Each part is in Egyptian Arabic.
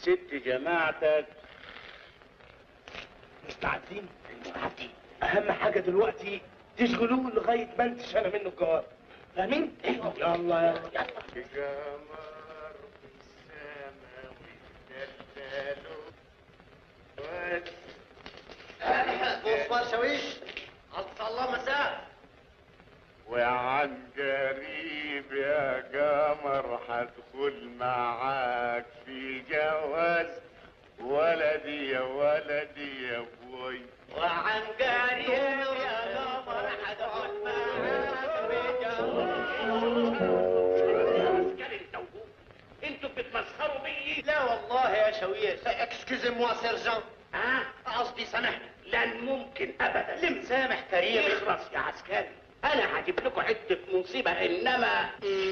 ست جماعتك مستعدين مستعدين اهم حاجه دلوقتي تشغلوه لغايه ما انتش انا منه الجواب فاهمين؟ ايوه يلا يلا يلا قمر في السما ويدلدلوا بونسوار شاويش عطا الله مساء وعن قريب يا قمر حدخل معاك في جواز ولدي يا ولدي يا ابوي وعن قريب يا قمر حدخل انتوا بتمسخروا بيي لا والله يا شاويش اكسكوزي موا سيرجان ها قصدي سامحنا لن ممكن ابدا لم سامح كريم يخلص يا عسكري انا هجيب لكم حته مصيبه انما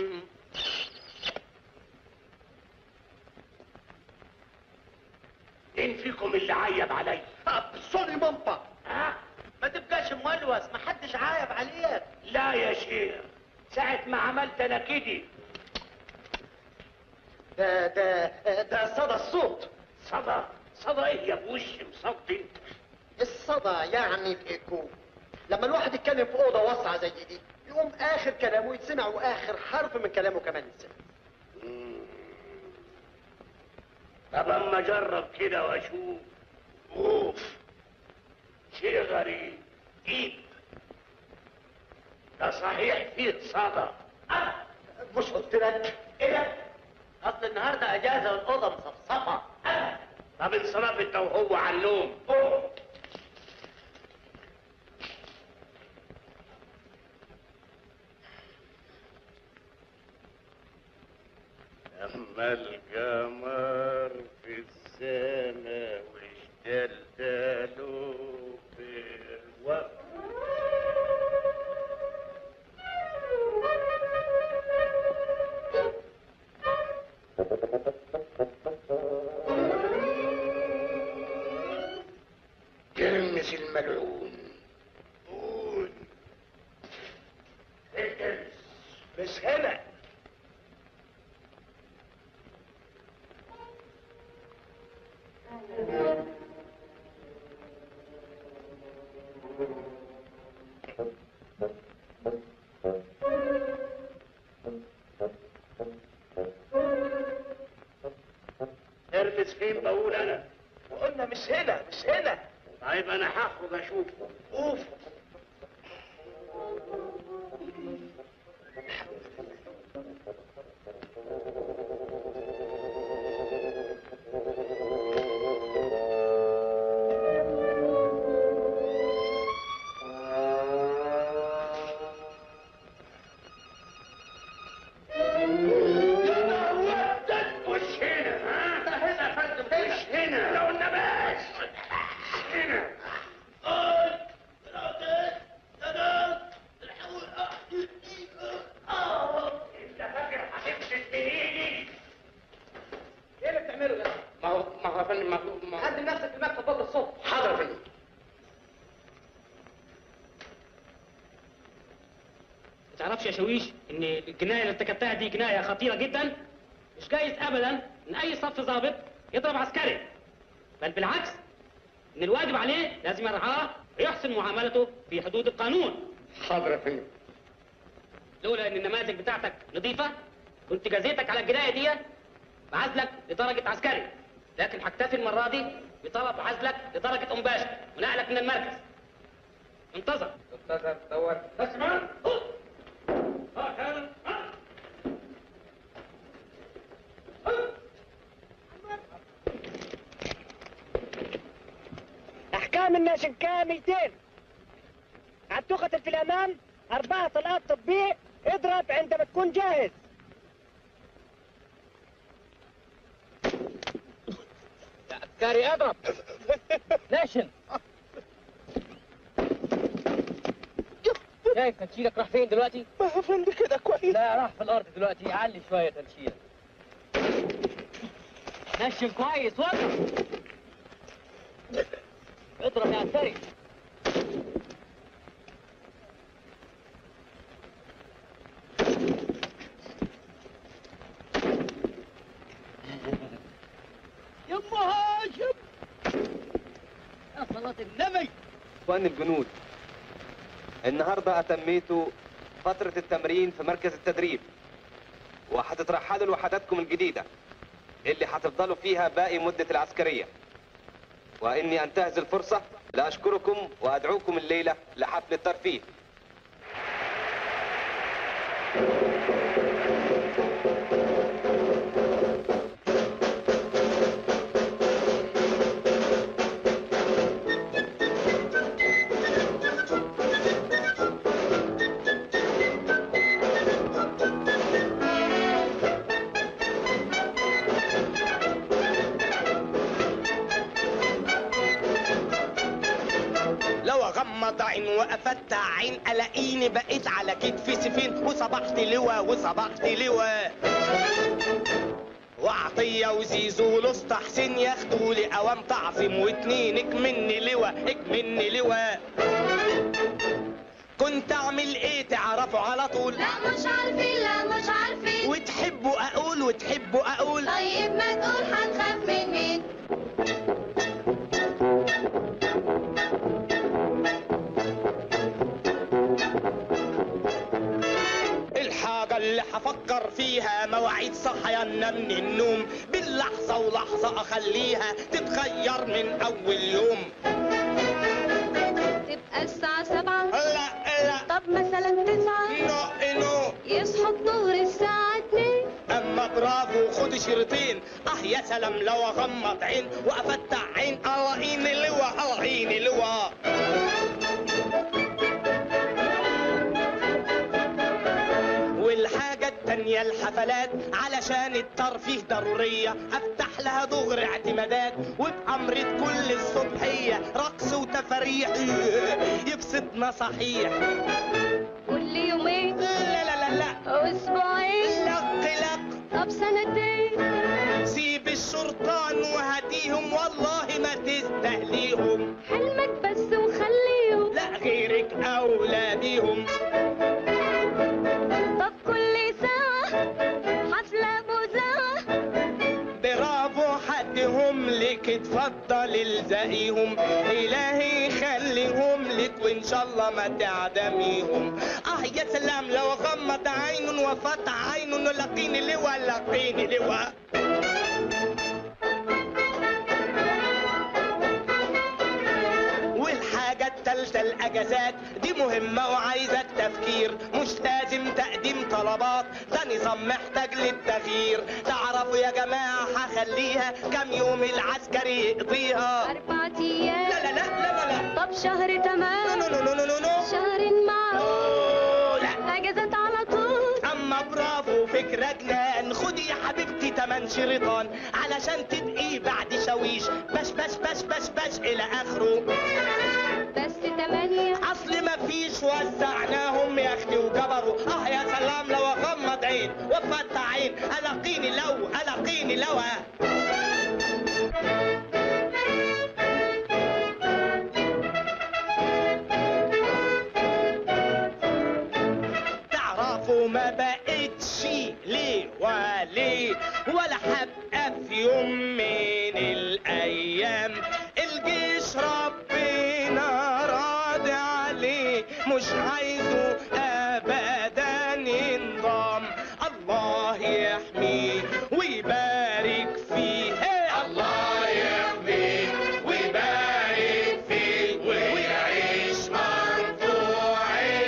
مين فيكم اللي عيب علي ابسوليومون با ها ما تبقاش مولوس ما حدش عايب عليك لا يا شيخ ساعة ما عملت انا كده ده ده ده صدى الصوت صدى صدى ايه يا بوش مصد انت الصدى يعني الايكو لما الواحد يتكلم في اوضه واسعه زي دي يقوم اخر كلامه يتسمع واخر حرف من كلامه كمان يتسمع طب اما اجرب كده واشوف اوف شيء غريب جيب ده صحيح فيه صدى أه مش قلت لك ايه ده؟ اصل النهارده اجازه والاوضه مصفصفه طب انصرف انت وهو على النوم أوه. أما القمر في السماء واشتلتلوا في الوقت تلمس الملعون قول التمس مش هنا ارمس فين بقول انا وقلنا مش هنا مش هنا طيب انا هخرج اشوفه اوف مش هنا ها هنا يا فندم مش هنا لو النباش هنا انت فاكر هتمسك بايدي ايه اللي بتعمله ده؟ ما هو ما هو يا فندم ما هو ما هو- قدم نفسك في المكتب بره الصبح حاضر يا فندم ما تعرفش يا شويش ان الجنايه اللي ارتكبتها دي جنايه خطيره جدا مش جايز ابدا ان اي صف ضابط يضرب عسكري بل بالعكس ان الواجب عليه لازم يرعاه ويحسن معاملته في حدود القانون حاضر يا فندم لولا ان النماذج بتاعتك نظيفه كنت جازيتك على الجنايه دي بعزلك لدرجه عسكري لكن هكتفي المره دي بطلب عزلك لدرجه ام باشا ونقلك من المركز انتظر انتظر دور بس ما ها كان ها احكام الناشنكا 200 عالتقتل في الامام اربعة طلقات تطبيق اضرب عندما تكون جاهز عسكري اضرب ناشن شايف تنشيلك راح فين دلوقتي؟ ما هو فندم كده كويس لا راح في الارض دلوقتي علي شويه تنشيلك نشن كويس واضرب اضرب يا عسكري النبي اخوان الجنود النهارده اتميتوا فترة التمرين في مركز التدريب وهتترحلوا لوحداتكم الجديدة اللي هتفضلوا فيها باقي مدة العسكرية واني انتهز الفرصة لاشكركم وادعوكم الليلة لحفل الترفيه لو اغمض عين وافتح عين الاقيني بقيت على كتفي سفين وصبحت لوا وصبحت لوا وعطية وزيزو ولسطى حسين ياخدوا لي قوام تعظيم واتنين اكمني لوا اكمني لوا كنت اعمل ايه تعرفوا على طول لا مش عارفين لا مش عارفين وتحبوا اقول وتحبوا اقول طيب ما تقول هنخاف من مين الحاجة اللي هفكر فيها مواعيد صحيانا من النوم باللحظة ولحظة أخليها تتغير من أول يوم تبقى الساعة سبعة لا لا طب مثلا تسعة نو نو يصحوا الظهر الساعة اتنين أما برافو خد شريطين أه يا سلام لو أغمض عين وأفتح عين ألاقيني لوا ألاقيني لوا والحاجة التانية الحفلات علشان الترفيه ضرورية افتح لها دغري اعتمادات وبأمرة كل الصبحية رقص وتفاريح يبسطنا صحيح كل يومين لا لا لا لا أسبوعين لق لق طب سنتين سيب الشرطان وهاتيهم والله ما تستهليهم حلمك بس وخليهم لا غيرك اولى بيهم طب كل ساعة حفلة مذاعة برافو حدهم لك اتفضل الزقيهم الهي يخليهم لك وان شاء الله ما تعدميهم اه يا سلام لو غمض عين وفتح عين لقيني لوا لقيني لوا والحاجة التالتة الأجازات دي مهمة وعايزة تفكير مش لازم تقديم طلبات ده نظام محتاج للتغيير تعرفوا يا جماعة هخليها كام يوم العسكري يقضيها أربع لا أيام لا لا لا لا لا طب شهر نو تمام نو نو نو نو نو نو شهر معروف أوه، لا أجازات على طول اما برافو فكرة جنان خدي يا حبيبتي تمن شريطان علشان تبقي بعد شويش بش بش بش بش بش الى اخره بس تمانية اصل ما فيش وزعناهم يا اختي وجبروا اه يا سلام لو اغمض عين وافتح عين الاقيني لو الاقيني لو تعرفوا ما بقتش ليه وليه ولا هبقى في يوم من الايام الجيش ربنا راضي عليه مش عايزه ابدا ينضم الله يحميه ويبارك فيه الله يحميه ويبارك فيه ويعيش مرفوع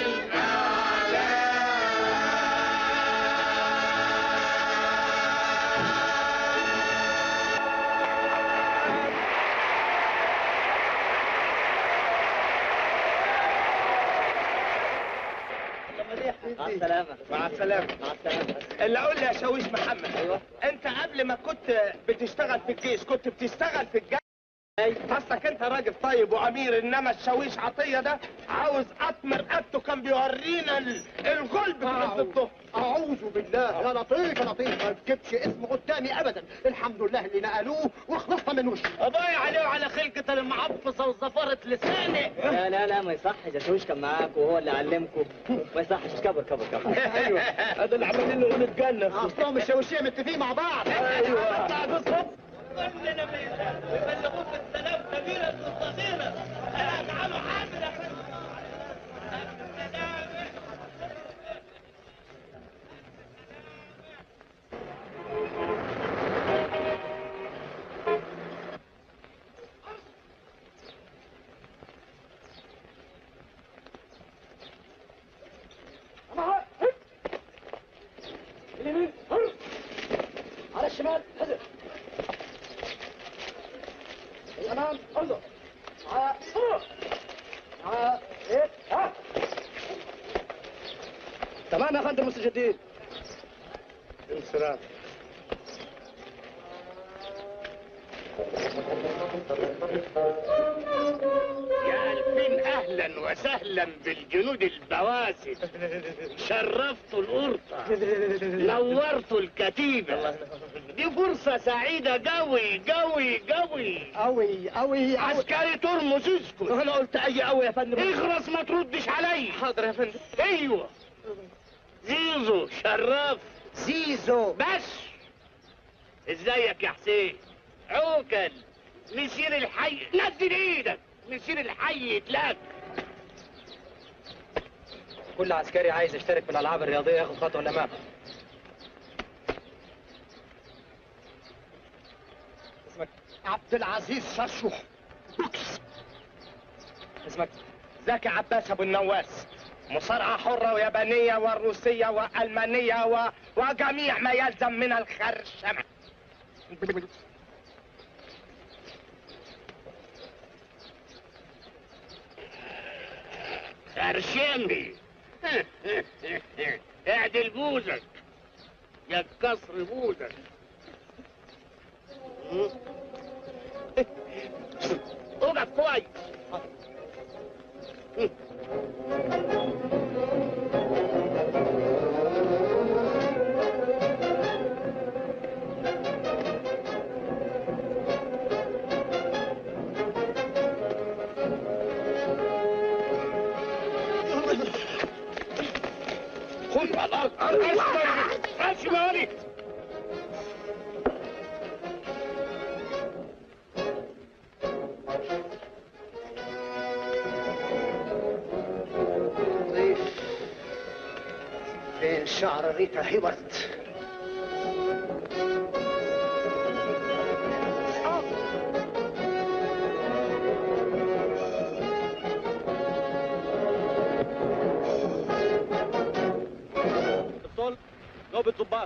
مع السلامة مع السلامة مع السلامة اللي اقول لي يا شاويش محمد ايوه انت قبل ما كنت بتشتغل في الجيش كنت بتشتغل في الجيش اصلك انت راجل طيب وامير انما الشاويش عطيه ده عاوز قطم رقبته كان بيورينا ال- الغلب في نص الظهر اعوذ بالله يا لطيف يا لطيف ما تجيبش اسمه قدامي ابدا الحمد لله اللي نقلوه وخلصنا من وشه ابايع عليه وعلى خلقة المعفصة وزفرة لسانه لا لا لا ما يصحش شاويش كان معاك وهو اللي علمكم ما يصحش كبر كبر كبر ايوه هذا اللي عمالين نقول اتجنن اصلهم الشاويشيه متفقين مع بعض ايوه كلنا بيبلغوك السلام كبيرة صغيرة تعالوا حاضر يا فندم اليمين حر على الشمال حذر الامام انظر مع انظر مع ايه ها تمام يا فندم مستجدين انصراف يا ألفين أهلا وسهلا بالجنود البواسل شرفتوا القرطة نورتوا الكتيبة دي فرصة سعيدة قوي قوي قوي قوي قوي عسكري ترمس اسكت انا قلت اي قوي يا فندم اخرس ما تردش علي حاضر يا فندم ايوه زيزو شرف زيزو بس ازيك يا حسين عوكل مسير الحي نزل ايدك مسير الحي يتلاك كل عسكري عايز يشترك في الالعاب الرياضيه ياخد خطوه للامام اسمك عبد العزيز شرشوح اسمك زكي عباس ابو النواس مصارعة حرة ويابانية وروسية وألمانية و... وجميع ما يلزم من الخرشمة خرشمي اعدل بوزك يا كسر بوزك اقف كويس خد على الارض امشي مالي فين شعر ريتا هيبرت الطول نوبة ضباط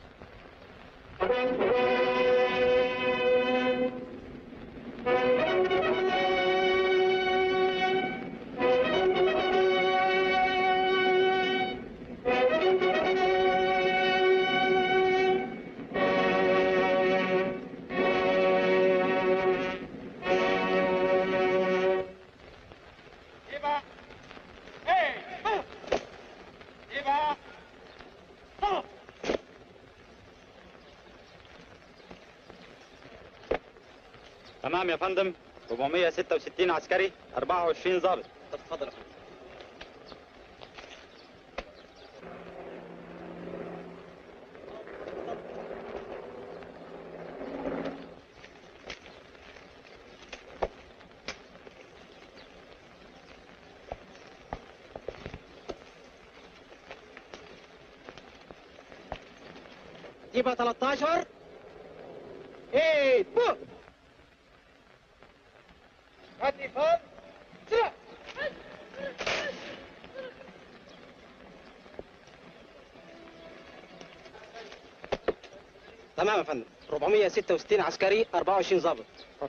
يبقى ايه يبقى تمام يا فندم 466 عسكري 24 ضابط اتفضل يبقى 13 ايه بو هاتي فوق سرع تمام يا فندم 466 عسكري 24 ضابط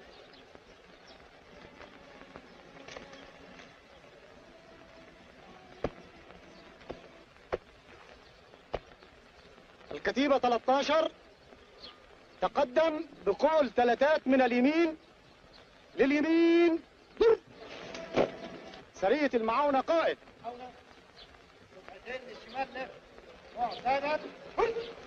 الكتيبة 13 تقدم بقول ثلاثات من اليمين لليمين ضرب سرية المعاونة قائد الشمال لف ثابت